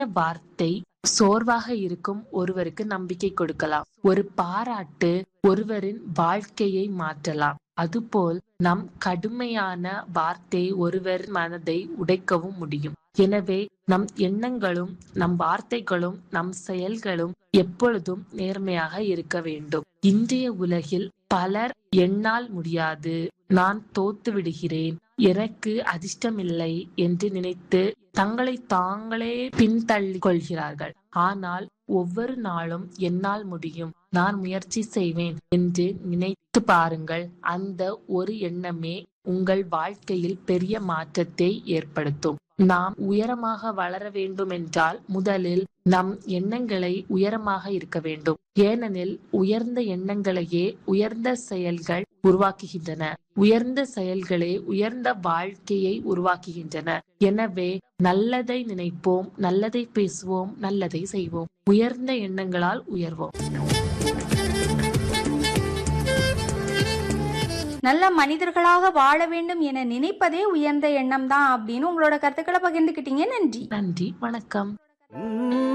வார்த்தை சோர்வாக இருக்கும் ஒருவருக்கு நம்பிக்கை கொடுக்கலாம் ஒரு பாராட்டு ஒருவரின் வாழ்க்கையை மாற்றலாம் அதுபோல் நம் கடுமையான வார்த்தை ஒருவர் மனதை உடைக்கவும் முடியும் எனவே நம் எண்ணங்களும் நம் வார்த்தைகளும் நம் செயல்களும் எப்பொழுதும் நேர்மையாக இருக்க வேண்டும் இன்றைய உலகில் பலர் என்னால் முடியாது நான் தோத்து விடுகிறேன் எனக்கு அதிர்ஷ்டமில்லை என்று நினைத்து தங்களை தாங்களே பின்தள்ளிக் கொள்கிறார்கள் ஆனால் ஒவ்வொரு நாளும் என்னால் முடியும் நான் முயற்சி செய்வேன் என்று நினைத்து பாருங்கள் அந்த ஒரு எண்ணமே உங்கள் வாழ்க்கையில் பெரிய மாற்றத்தை ஏற்படுத்தும் நாம் உயரமாக வளர வேண்டும் என்றால் முதலில் நம் எண்ணங்களை உயரமாக இருக்க வேண்டும் ஏனெனில் உயர்ந்த எண்ணங்களையே உயர்ந்த செயல்கள் உருவாக்குகின்றன உயர்ந்த செயல்களே உயர்ந்த வாழ்க்கையை உருவாக்குகின்றன எனவே நல்லதை நினைப்போம் நல்லதை பேசுவோம் நல்லதை செய்வோம் உயர்ந்த எண்ணங்களால் உயர்வோம் நல்ல மனிதர்களாக வாழ வேண்டும் என நினைப்பதே உயர்ந்த எண்ணம் தான் அப்படின்னு உங்களோட கருத்துக்களை பகிர்ந்துக்கிட்டீங்க நன்றி நன்றி வணக்கம்